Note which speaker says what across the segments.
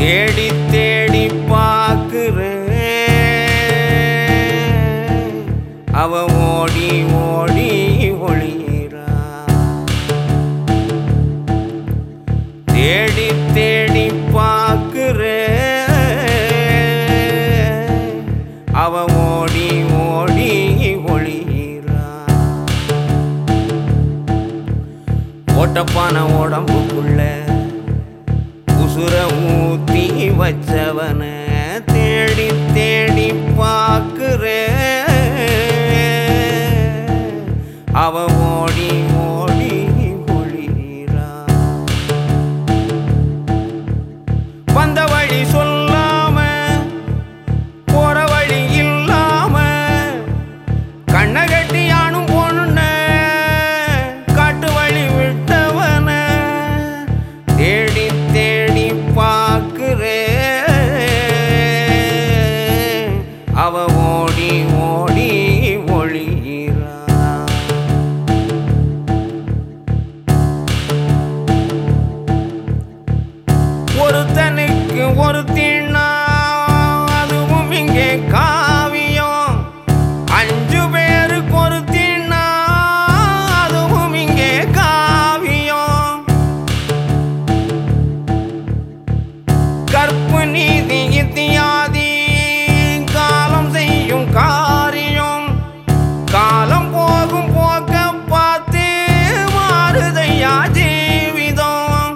Speaker 1: தேடி தேடி பார்க்கிறேன் அவ ஓடி ஓடி ஒளிரா தேடி தேடி பார்க்கிறேன் அவ ஓடி ஓடி ஒளிரா ஓட்டப்பான உடம்புக்குள்ள உசுர ஊத்தி வச்சவன தேடி தேடி பார்க்கிறேன் அவ ஓடி ஓடி ஒளிரா வந்த வழி சொல்லாம போற வழி இல்லாம கண்ண கட்டி ஆணும் பொண்ண காட்டு வழி விட்டவன தேடி தேடி பார்க்கிறேன் அவ ஓடி ஓடி ஒளிரா ஒருத்தனுக்கு ஒரு திண்ணா அதுவும் இங்கே காவியம் அஞ்சு பேருக்கு ஒரு திண்ணா அதுவும் இங்கே காவியம் கற்பு நீதி இத்தியாதி காலம் செய்யும் காரியம் காலம் போகும் போக்க பார்த்து மாறுதையா ஜீவிதம்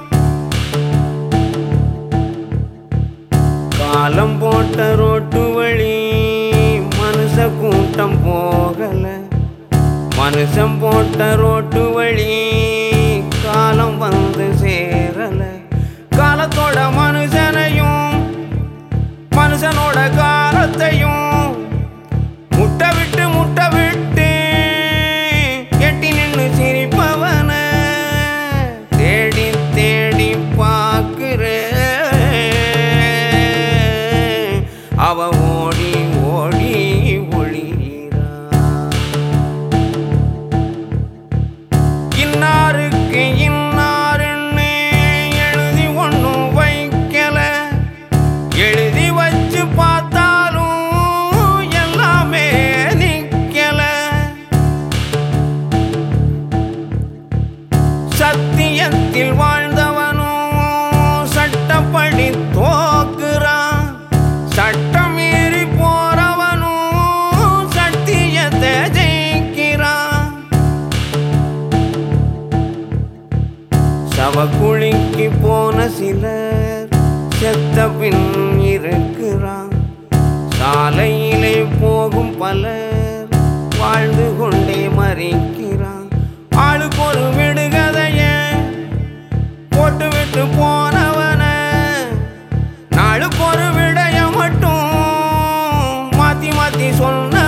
Speaker 1: காலம் போட்ட ரோட்டு வழி மனுஷ கூட்டம் போகல மனுஷன் போட்ட ரோட்டு வழி காலம் வந்து சேரல காலத்தோட மனுஷனையும் மனுஷனோட காலத்தையும் முட்டை விட்டு முட்டை விட்டு எட்டி நின்னு சிரிப்பவன தேடி தேடி பார்க்கிறேன் அவ ஓடி ஓடி ஒளிரா இன்னாருக்கு இன்னாருன்னு எழுதி ஒண்ணும் வைக்கல எழுதி வச்சு பார்த்தாலும் எல்லாமே நிக்கல சத்தியத்தில் வாழ்ந்தவனும் சட்டப்படி தோக்குறான் சட்டம் மீறி போறவனும் சத்தியத்தை ஜெயிக்கிறான் சவக்குழிக்கு போன சிலர் செத்த பின் இருக்கிறான் சாலையிலே போகும் பலர் வாழ்ந்து கொண்டே மறிக்கிறான் ஆளுக்கு ஒரு விடுகதைய போட்டு விட்டு போனவன நாளுக்கு ஒரு விடைய மட்டும் மாத்தி மாத்தி சொன்ன